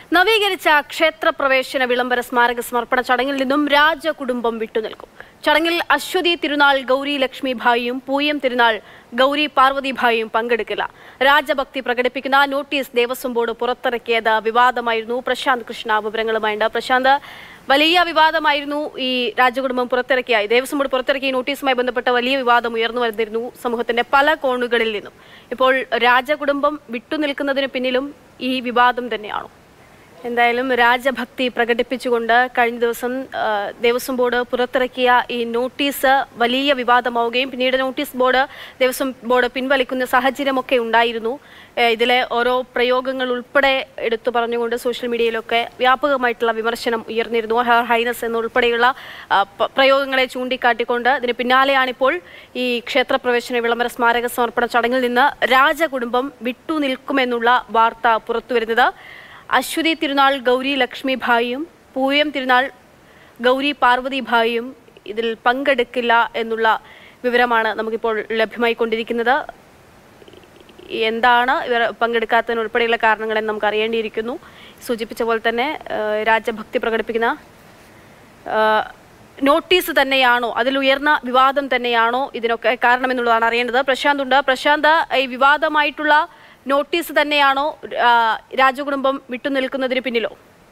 നവീകരിച്ച ക്ഷേത്രപ്രവേശന വിളംബര സ്മാരക സമർപ്പണ ചടങ്ങിൽ നിന്നും രാജകുടുംബം വിട്ടുനിൽക്കും ചടങ്ങിൽ അശ്വതി തിരുനാൾ ഗൗരി ലക്ഷ്മിഭായിയും പൂയം തിരുനാൾ ഗൗരി പാർവതിഭായിയും പങ്കെടുക്കില്ല രാജഭക്തി പ്രകടിപ്പിക്കുന്ന നോട്ടീസ് ദേവസ്വം ബോർഡ് പുറത്തിറക്കിയത് വിവാദമായിരുന്നു പ്രശാന്ത് കൃഷ്ണ വിവരങ്ങളുമായുണ്ട് പ്രശാന്ത് വലിയ വിവാദമായിരുന്നു ഈ രാജകുടുംബം പുറത്തിറക്കിയ ദേവസ്വം ബോർഡ് പുറത്തിറക്കിയ ഈ നോട്ടീസുമായി ബന്ധപ്പെട്ട വലിയ വിവാദം ഉയർന്നു വന്നിരുന്നു സമൂഹത്തിന്റെ പല കോണുകളിൽ നിന്നും ഇപ്പോൾ രാജകുടുംബം വിട്ടുനിൽക്കുന്നതിന് പിന്നിലും ഈ വിവാദം തന്നെയാണോ എന്തായാലും രാജഭക്തി പ്രകടിപ്പിച്ചുകൊണ്ട് കഴിഞ്ഞ ദിവസം ആ, ദേവസ്വം ബോർഡ് പുറത്തിറക്കിയ ഈ നോട്ടീസ് വലിയ വിവാദമാവുകയും പിന്നീട് നോട്ടീസ് ബോർഡ് ദേവസ്വം ബോർഡ് പിൻവലിക്കുന്ന സാഹചര്യമൊക്കെ ഉണ്ടായിരുന്നു ഏ, ഇതിലെ ഓരോ പ്രയോഗങ്ങൾ ഉൾപ്പെടെ എടുത്തു പറഞ്ഞുകൊണ്ട് സോഷ്യൽ മീഡിയയിലൊക്കെ വ്യാപകമായിട്ടുള്ള വിമർശനം ഉയർന്നിരുന്നു ഹർ ഹൈനസ് എന്നുൾപ്പെടെയുള്ള ആ, പ- പ്രയോഗങ്ങളെ ചൂണ്ടിക്കാട്ടിക്കൊണ്ട് ഇതിന് പിന്നാലെയാണിപ്പോൾ ഈ ക്ഷേത്രപ്രവേശന വിളംബര സ്മാരക സമർപ്പണ ചടങ്ങിൽ നിന്ന് രാജകുടുംബം വിട്ടുനിൽക്കുമെന്നുള്ള വാർത്ത പുറത്തുവരുന്നത് അശ്വതി തിരുനാൾ ഗൗരി ലക്ഷ്മിഭായിയും പൂയം തിരുനാൾ ഗൗരി പാർവതിഭായിയും ഇതിൽ പങ്കെടുക്കില്ല എന്നുള്ള വിവരമാണ് നമുക്കിപ്പോൾ ലഭ്യമായിക്കൊണ്ടിരിക്കുന്നത് എന്താണ് ഇവർ പങ്കെടുക്കാത്തതിന് ഉൾപ്പെടെയുള്ള കാരണങ്ങളെന്ന് നമുക്ക് അറിയേണ്ടിയിരിക്കുന്നു സൂചിപ്പിച്ച പോലെ തന്നെ ഏഹ്, രാജ്യഭക്തി പ്രകടിപ്പിക്കുന്ന ഏഹ്, നോട്ടീസ് തന്നെയാണോ അതിൽ ഉയർന്ന വിവാദം തന്നെയാണോ ഇതിനൊക്കെ കാരണമെന്നുള്ളതാണ് അറിയേണ്ടത് പ്രശാന്ത് ഉണ്ട് പ്രശാന്ത് ഈ വിവാദമായിട്ടുള്ള നോട്ടീസ് തന്നെയാണോ ആ, രാജകുടുംബം വിട്ടുനിൽക്കുന്നതിന് പിന്നിലോ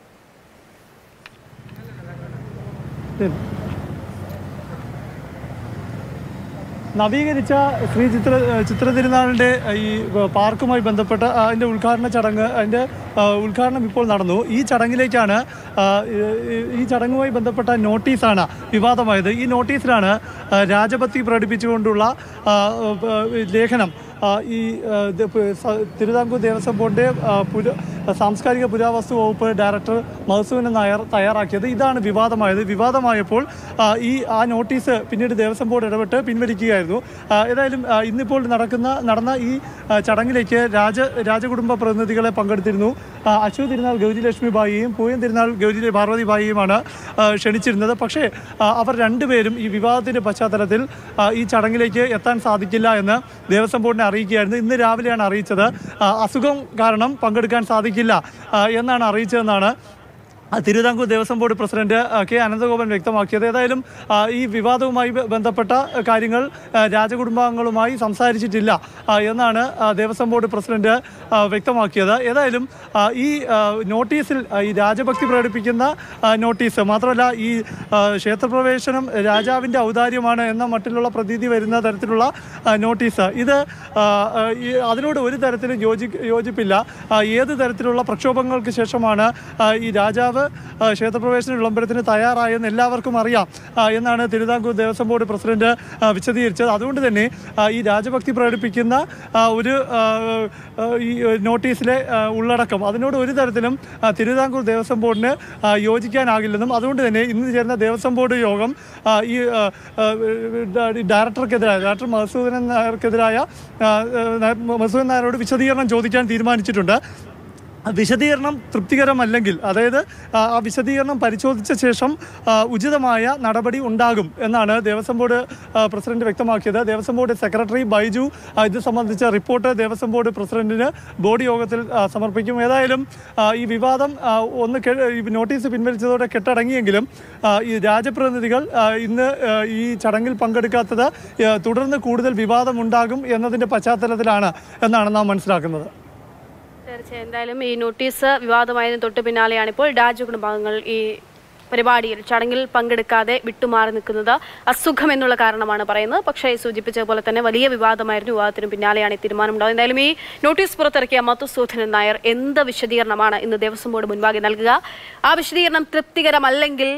നവീകരിച്ച ശ്രീ ചിത്ര ചിത്ര തിരുനാളിൻ്റെ ഈ പാർക്കുമായി ബന്ധപ്പെട്ട അതിൻ്റെ ഉദ്ഘാടന ചടങ്ങ് അതിൻ്റെ ആ, ഉദ്ഘാടനം ഇപ്പോൾ നടന്നു ഈ ചടങ്ങിലേക്കാണ് ആ, ഈ- ഈ ചടങ്ങുമായി ബന്ധപ്പെട്ട നോട്ടീസാണ് വിവാദമായത് ഈ നോട്ടീസിലാണ് ആ, രാജഭക്തി പ്രകടിപ്പിച്ചുകൊണ്ടുള്ള ആ, ആ, ലേഖനം ആ, ഈ ആ, ഇത് പ- സ- തിരുവിതാംകൂർ ദേവസ്വം ബോർഡിൻ്റെ ആ, പുര സാംസ്കാരിക പുരാവസ്തു വകുപ്പ് ഡയറക്ടർ മധുസൂദനൻ നായർ തയ്യാറാക്കിയത് ഇതാണ് വിവാദമായത് വിവാദമായപ്പോൾ ആ, ഈ ആ നോട്ടീസ് പിന്നീട് ദേവസ്വം ബോർഡ് ഇടപെട്ട് പിൻവലിക്കുകയായിരുന്നു ആ, ഏതായാലും ആ, ഇന്നിപ്പോൾ നടക്കുന്ന നടന്ന ഈ ആ, ചടങ്ങിലേക്ക് രാജ രാജകുടുംബ പ്രതിനിധികളെ പങ്കെടുത്തിരുന്നു ആ, അശ്വതി തിരുനാൾ ഗൗരി ലക്ഷ്മി ബായിയും പൂയം തിരുനാൾ ഗൗരി പാർവതി ബായിയുമാണ് ആ, ക്ഷണിച്ചിരുന്നത് പക്ഷേ ആ, അവർ രണ്ടുപേരും ഈ വിവാദത്തിൻ്റെ പശ്ചാത്തലത്തിൽ ആ, ഈ ചടങ്ങിലേക്ക് എത്താൻ സാധിക്കില്ല എന്ന് ദേവസ്വം ബോർഡിനെ അറിയിക്കുകയായിരുന്നു ഇന്ന് രാവിലെയാണ് അറിയിച്ചത് ആ, അസുഖം കാരണം പങ്കെടുക്കാൻ സാധിക്കില്ല ആ, എന്നാണ് അറിയിച്ചതെന്നാണ് ആ, തിരുവിതാംകൂർ ദേവസ്വം ബോർഡ് പ്രസിഡന്റ് ആ, കെ അനന്തഗോപൻ വ്യക്തമാക്കിയത് ഏതായാലും ആ, ഈ വിവാദവുമായി ബ- ബന്ധപ്പെട്ട കാര്യങ്ങൾ ആ, രാജകുടുംബാംഗങ്ങളുമായി സംസാരിച്ചിട്ടില്ല ആ, എന്നാണ് ആ, ദേവസ്വം ബോർഡ് പ്രസിഡന്റ് ആ, വ്യക്തമാക്കിയത് ഏതായാലും ആ, ഈ ആ, നോട്ടീസിൽ ആ, ഈ രാജഭക്തി പ്രകടിപ്പിക്കുന്ന ആ, നോട്ടീസ് മാത്രമല്ല ഈ ആ, ക്ഷേത്രപ്രവേശനം രാജാവിൻ്റെ ഔദാര്യമാണ് എന്ന മട്ടിലുള്ള പ്രതീതി വരുന്ന തരത്തിലുള്ള ആ, നോട്ടീസ് ഇത് ആ, ആ, ഈ അതിനോട് ഒരു തരത്തിലും യോജി യോജിപ്പില്ല ആ, ഏത് തരത്തിലുള്ള പ്രക്ഷോഭങ്ങൾക്ക് ശേഷമാണ് ആ, ഈ രാജാവ് ആ, ക്ഷേത്രപ്രവേശന വിളംബരത്തിന് തയ്യാറായെന്ന് എല്ലാവർക്കും അറിയാം ആ, എന്നാണ് തിരുവിതാംകൂർ ദേവസ്വം ബോർഡ് പ്രസിഡന്റ് ആ, വിശദീകരിച്ചത് അതുകൊണ്ട് തന്നെ ആ, ഈ രാജഭക്തി പ്രകടിപ്പിക്കുന്ന ആ, ഒരു ആ, ആ, ഈ നോട്ടീസിലെ ആ, ഉള്ളടക്കം അതിനോട് ഒരു തരത്തിലും ആ, തിരുവിതാംകൂർ ദേവസ്വം ബോർഡിന് ആ, യോജിക്കാനാകില്ലെന്നും അതുകൊണ്ട് തന്നെ ഇന്ന് ചേർന്ന ദേവസ്വം ബോർഡ് യോഗം ആ, ഈ ആ, ആ, ഡ- ഡയറക്ടർക്കെതിരായ ഡയറക്ടർ മധുസൂദനൻ നായർക്കെതിരായ ആ, ആ, മധുസൂദനൻ നായരോട് വിശദീകരണം ചോദിക്കാൻ തീരുമാനിച്ചിട്ടുണ്ട് വിശദീകരണം തൃപ്തികരമല്ലെങ്കിൽ അതായത് ആ ആ വിശദീകരണം പരിശോധിച്ച ശേഷം ആ, ഉചിതമായ നടപടി ഉണ്ടാകും എന്നാണ് ദേവസ്വം ബോർഡ് ആ, പ്രസിഡന്റ് വ്യക്തമാക്കിയത് ദേവസ്വം ബോർഡ് സെക്രട്ടറി ബൈജു ആ, ഇത് സംബന്ധിച്ച റിപ്പോർട്ട് ദേവസ്വം ബോർഡ് പ്രസിഡന്റിന് ബോർഡ് യോഗത്തിൽ ആ, സമർപ്പിക്കും ഏതായാലും ആ, ഈ വിവാദം ആ, ഒന്ന് കെ- ഈ നോട്ടീസ് പിൻവലിച്ചതോടെ കെട്ടടങ്ങിയെങ്കിലും ആ, ഈ രാജപ്രതിനിധികൾ ആ, ഇന്ന് ആ, ഈ ചടങ്ങിൽ പങ്കെടുക്കാത്തത് ആ, തുടർന്ന് കൂടുതൽ വിവാദമുണ്ടാകും എന്നതിൻ്റെ പശ്ചാത്തലത്തിലാണ് എന്നാണ് നാം മനസ്സിലാക്കുന്നത് തീർച്ചയായും എന്തായാലും ഈ നോട്ടീസ് വിവാദമായതിന് തൊട്ട് പിന്നാലെയാണ് ഇപ്പോൾ രാജകുടുംബാംഗങ്ങൾ ഈ പരിപാടിയിൽ ചടങ്ങിൽ പങ്കെടുക്കാതെ വിട്ടുമാറി നിൽക്കുന്നത് അസുഖം എന്നുള്ള കാരണമാണ് പറയുന്നത് പക്ഷേ സൂചിപ്പിച്ച പോലെ തന്നെ വലിയ വിവാദമായിരുന്നു വിവാദത്തിന് പിന്നാലെയാണ് ഈ തീരുമാനമുണ്ടായത് എന്തായാലും ഈ നോട്ടീസ് പുറത്തിറക്കിയ മധുസൂദനൻ നായർ എന്ത് വിശദീകരണമാണ് ഇന്ന് ദേവസ്വം ബോർഡ് മുൻപാകെ നൽകുക ആ വിശദീകരണം തൃപ്തികരമല്ലെങ്കിൽ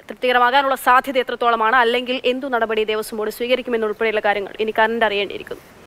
തൃപ്തികരമാകാനുള്ള സാധ്യത എത്രത്തോളമാണ് അല്ലെങ്കിൽ എന്തു നടപടി ദേവസ്വം ബോർഡ് സ്വീകരിക്കുമെന്നുൾപ്പെടെയുള്ള കാര്യങ്ങൾ ഇനി കറണ്ട് അറിയേണ്ടിയിരിക്കുന്നു